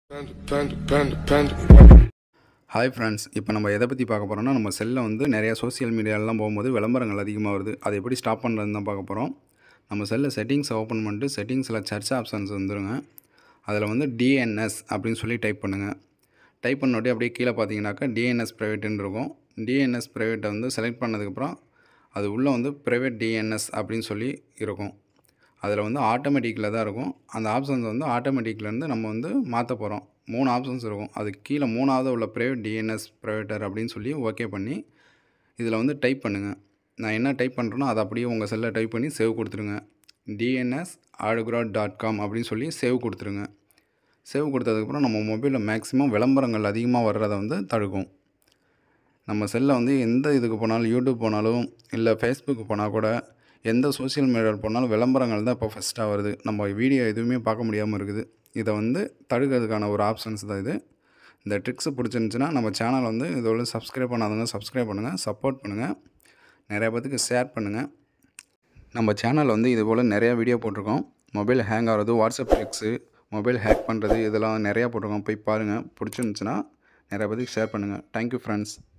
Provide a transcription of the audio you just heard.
Panda, panda, panda, panda. Hi friends இப்போ நம்ம எதை பற்றி பார்க்க போகிறோம்னா நம்ம செல்லில் வந்து நிறையா சோஷியல் மீடியாலலாம் போகும்போது விளம்பரங்கள் அதிகமாக வருது அதை எப்படி ஸ்டாப் பண்ணுறதுன்னு தான் பார்க்க போகிறோம் நம்ம செல்லில் செட்டிங்ஸை ஓப்பன் பண்ணிட்டு செட்டிங்ஸில் சர்ச் ஆப்ஷன்ஸ் வந்துருங்க அதில் வந்து டிஎன்எஸ் அப்படின்னு சொல்லி டைப் பண்ணுங்கள் டைப் பண்ணோடே அப்படியே கீழே பார்த்தீங்கன்னாக்கா டிஎன்எஸ் ப்ரைவேட்டுன்னு இருக்கும் டிஎன்எஸ் ப்ரைவேட்டை வந்து செலக்ட் பண்ணதுக்கப்புறம் அது உள்ளே வந்து ப்ரைவேட் டிஎன்எஸ் அப்படின்னு சொல்லி இருக்கும் அதில் வந்து ஆட்டோமேட்டிக்கில் தான் இருக்கும் அந்த ஆப்ஷன்ஸ் வந்து ஆட்டோமேட்டிக்லேருந்து நம்ம வந்து மாற்ற போகிறோம் மூணு ஆப்ஷன்ஸ் இருக்கும் அது கீழே மூணாவது உள்ள ப்ரைவேட் டிஎன்எஸ் ப்ரைவேட்டர் அப்படின்னு சொல்லி ஓகே பண்ணி இதில் வந்து டைப் பண்ணுங்கள் நான் என்ன டைப் பண்ணுறேனோ அதை அப்படியே உங்கள் செல்லில் டைப் பண்ணி சேவ் கொடுத்துருங்க டிஎன்எஸ் ஆடுக்ராட் டாட் காம் அப்படின்னு சொல்லி சேவ் கொடுத்துருங்க சேவ் கொடுத்ததுக்கப்புறம் நம்ம மொபைலில் மேக்ஸிமம் விளம்பரங்கள் அதிகமாக வர்றதை வந்து தடுக்கும் நம்ம செல்லில் வந்து எந்த இதுக்கு போனாலும் யூடியூப் போனாலும் இல்லை ஃபேஸ்புக் போனால் கூட எந்த சோஷியல் மீடியாவில் போனாலும் விளம்பரங்கள் தான் இப்போ ஃபஸ்ட்டாக வருது நம்ம வீடியோ எதுவுமே பார்க்க முடியாமல் இருக்குது இதை வந்து தடுக்கிறதுக்கான ஒரு ஆப்ஷன்ஸ் தான் இது இந்த ட்ரிக்ஸு பிடிச்சிருந்துச்சின்னா நம்ம சேனல் வந்து இதோட சப்ஸ்கிரைப் பண்ணாதவங்க சப்ஸ்கிரைப் பண்ணுங்கள் சப்போர்ட் பண்ணுங்கள் நிறையா பேத்துக்கு ஷேர் பண்ணுங்கள் நம்ம சேனல் வந்து இது போல் நிறையா வீடியோ போட்டிருக்கோம் மொபைல் ஹேங் ஆகிறது வாட்ஸ்அப் ட்ரிக்ஸு மொபைல் ஹேக் பண்ணுறது இதெல்லாம் நிறையா போட்டிருக்கோம் போய் பாருங்கள் பிடிச்சிருந்துச்சின்னா நிறையா பேத்துக்கு ஷேர் பண்ணுங்கள் தேங்க்யூ ஃப்ரெண்ட்ஸ்